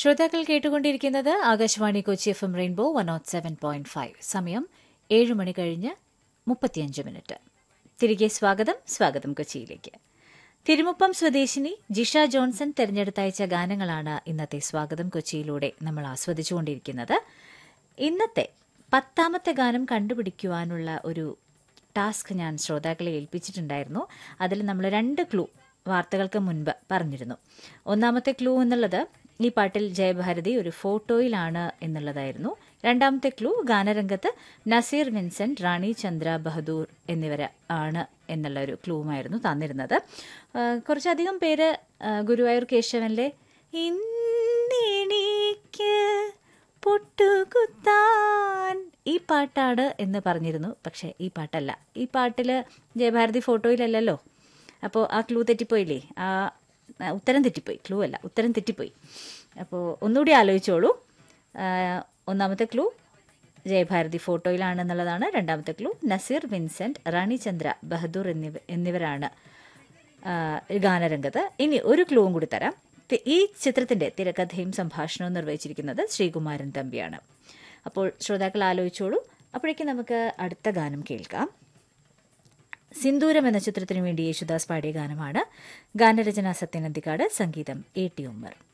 ശ്രോതാക്കൾ കേട്ടുകൊണ്ടിരിക്കുന്നത് Akashvani Kochi F M rainbow one nought seven point five സമയം ഏഴ് മണി കഴിഞ്ഞ് മുപ്പത്തിയഞ്ച് മിനിറ്റ് തിരികെ സ്വാഗതം സ്വാഗതം കൊച്ചിയിലേക്ക് തിരുമുപ്പം സ്വദേശിനി ജിഷ ജോൺസൺ തെരഞ്ഞെടുത്തയച്ച ഗാനങ്ങളാണ് ഇന്നത്തെ സ്വാഗതം കൊച്ചിയിലൂടെ നമ്മൾ ആസ്വദിച്ചുകൊണ്ടിരിക്കുന്നത് ഇന്നത്തെ പത്താമത്തെ ഗാനം കണ്ടുപിടിക്കുവാനുള്ള ഒരു ടാസ്ക് ഞാൻ ശ്രോതാക്കളെ ഏൽപ്പിച്ചിട്ടുണ്ടായിരുന്നു അതിൽ നമ്മൾ രണ്ട് ക്ലൂ വാർത്തകൾക്ക് മുൻപ് പറഞ്ഞിരുന്നു ഒന്നാമത്തെ ക്ലൂ എന്നുള്ളത് ഈ പാട്ടിൽ ജയഭാരതി ഒരു ഫോട്ടോയിലാണ് എന്നുള്ളതായിരുന്നു രണ്ടാമത്തെ ക്ലൂ ഗാനരംഗത്ത് നസീർ വിൻസെന്റ് റാണി ചന്ദ്ര ബഹദൂർ എന്നിവർ ആണ് എന്നുള്ള ഒരു ക്ലൂവുമായിരുന്നു തന്നിരുന്നത് ആ, കുറച്ചധികം പേര് ആ, ഗുരുവായൂർ കേശവനിലെ ഇന്നെനിക്ക് പൊട്ടുകുത്താൻ ഈ പാട്ടാണ് എന്ന് പറഞ്ഞിരുന്നു പക്ഷേ ഈ പാട്ടല്ല ഈ പാട്ടിൽ ജയഭാരതി ഫോട്ടോയിലല്ലല്ലോ അപ്പോൾ ആ ക്ലൂ തെറ്റിപ്പോയില്ലേ ആ ആ, ഉത്തരം തെറ്റിപ്പോയി ക്ലൂ അല്ല ഉത്തരം തെറ്റിപ്പോയി അപ്പോൾ ഒന്നുകൂടി ആലോചിച്ചോളൂ ആ, ഒന്നാമത്തെ ക്ലൂ ജയഭാരതി ഫോട്ടോയിലാണെന്നുള്ളതാണ് രണ്ടാമത്തെ ക്ലൂ നസീർ വിൻസെന്റ് റാണി ചന്ദ്ര ബഹദൂർ എന്നിവ എന്നിവരാണ് ആ, ഗാനരംഗത്ത് ഇനി ഒരു ക്ലൂവും കൂടി തരാം തി- ഈ ചിത്രത്തിന്റെ തിരക്കഥയും സംഭാഷണവും നിർവഹിച്ചിരിക്കുന്നത് ശ്രീകുമാരൻ തമ്പിയാണ് അപ്പോൾ ശ്രോതാക്കൾ ആലോചിച്ചോളൂ അപ്പോഴേക്കും നമുക്ക് അടുത്ത ഗാനം കേൾക്കാം സിന്ദൂരം എന്ന ചിത്രത്തിനു വേണ്ടി യേശുദാസ് പാടിയ ഗാനമാണ് ഗാനരചന സത്യനന്ദിക്കാട് സംഗീതം എ ടി ഉമ്മർ